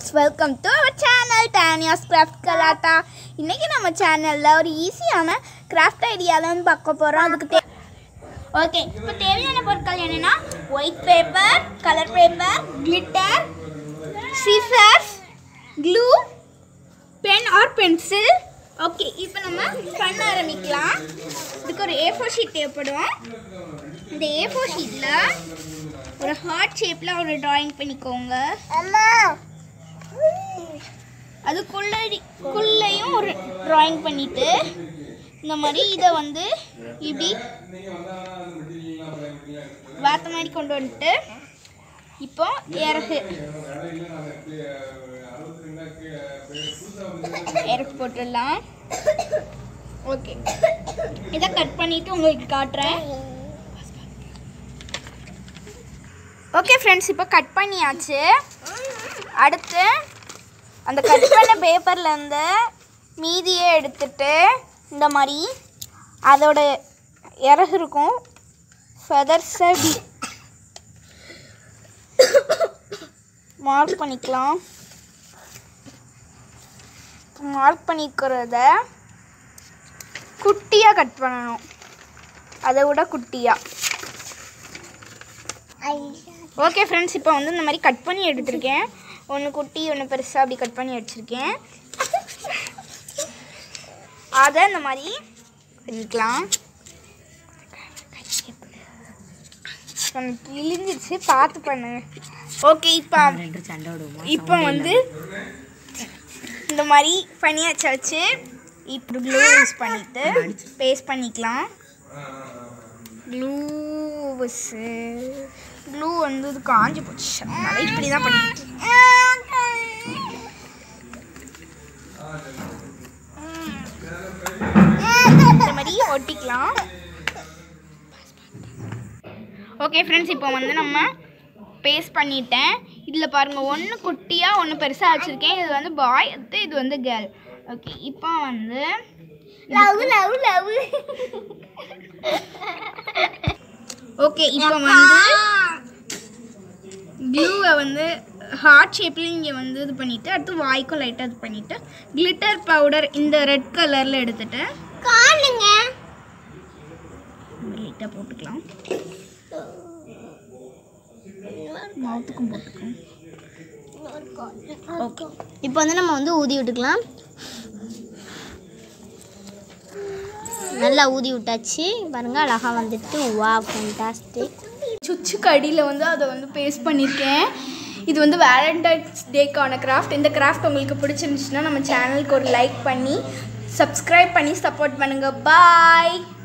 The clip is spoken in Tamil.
friends welcome to our channel டேனியாஸ் கிராஃப்ட் கலாட்டா இன்றைக்கி நம்ம சேனலில் ஒரு ஈஸியான கிராஃப்ட் ஐடியாலன்னு பார்க்க போகிறோம் அதுக்கு தே ஓகே இப்போ தேவையான பொருட்கள் என்னென்னா white paper colour paper glitter scissors glue pen or pencil okay இப்போ நம்ம பண்ண ஆரம்பிக்கலாம் இதுக்கு ஒரு ஏ ஃபோர் ஷீட் தேவைப்படும் இந்த ஏ ஃபோர் ஷீட்டில் ஒரு ஹார்ட் ஷேப்பில் ஒரு டிராயிங் பண்ணிக்கோங்க அதுக்குள்ளேயும் ஒரு டிராயிங் பண்ணிட்டு இந்த மாதிரி இதை வந்து இப்படி வாத்த மாதிரி கொண்டு வந்துட்டு இப்போ இறகு இறகு போட்டுடலாம் ஓகே இதை கட் பண்ணிட்டு உங்களுக்கு காட்டுறேன் ஓகே ஃப்ரெண்ட்ஸ் இப்போ கட் பண்ணியாச்சு அடுத்து அந்த கட் பண்ண பேப்பர்லேருந்து மீதியை எடுத்துட்டு இந்த மாதிரி அதோட இறகு இருக்கும் ஃபெதர்ஸை மார்க் பண்ணிக்கலாம் மார்க் பண்ணிக்கிறத குட்டியாக கட் பண்ணணும் அதை விட குட்டியாக ஓகே ஃப்ரெண்ட்ஸ் இப்போ வந்து இந்த மாதிரி கட் பண்ணி எடுத்திருக்கேன் ஒன்று குட்டி ஒன்று பெருசாக அப்படி கட் பண்ணி வச்சுருக்கேன் அதை இந்த மாதிரி பண்ணிக்கலாம் எனக்கு இழிஞ்சிருச்சு பார்த்து பண்ணுங்க ஓகே இப்போ இப்போ வந்து இந்த மாதிரி பண்ணி வச்சாச்சு இப்போ க்ளூ யூஸ் பண்ணிட்டு பேஸ்ட் பண்ணிக்கலாம் க்ளூஸு க்ளூ வந்து இது காஞ்சி போச்சு அதனால இப்படி தான் பண்ணிட்டு இந்த மாதிரி ஒட்டிக்கலாம் ஓகே ஃப்ரெண்ட்ஸ் இப்போ வந்து நம்ம பேஸ்ட் பண்ணிட்டேன் இதில் பாருங்கள் ஒன்று குட்டியாக ஒன்று பெருசாக வச்சுருக்கேன் இது வந்து பாய் இது வந்து கேர்ள் ஓகே இப்போ வந்து லவ் லவ் லவ் ஓகே இப்போ வந்து க்ளூவை வந்து ஹார்ட் ஷேப்பில் இங்கே வந்து இது பண்ணிவிட்டு அடுத்து வாய்க்கும் லைட்டாக இது பண்ணிவிட்டு கிளிட்டர் பவுடர் இந்த ரெட் கலரில் எடுத்துட்டு காணுங்க லைட்டாக போட்டுக்கலாம் மவுத்துக்கும் போட்டுக்கலாம் ஓகே இப்போ வந்து நம்ம வந்து ஊதி விட்டுக்கலாம் நல்லா ஊதி விட்டாச்சு பாருங்க அழகா வந்துட்டு வா ஃபண்டாஸ்டிக் சுச்சுக்கு அடியில் வந்து அதை வந்து பேஸ்ட் பண்ணியிருக்கேன் இது வந்து வேலண்டைன்ஸ் டேக்கான கிராஃப்ட் இந்த கிராஃப்ட் உங்களுக்கு பிடிச்சிருந்துச்சுன்னா நம்ம சேனலுக்கு ஒரு லைக் பண்ணி சப்ஸ்கிரைப் பண்ணி சப்போர்ட் பண்ணுங்கள் பாய்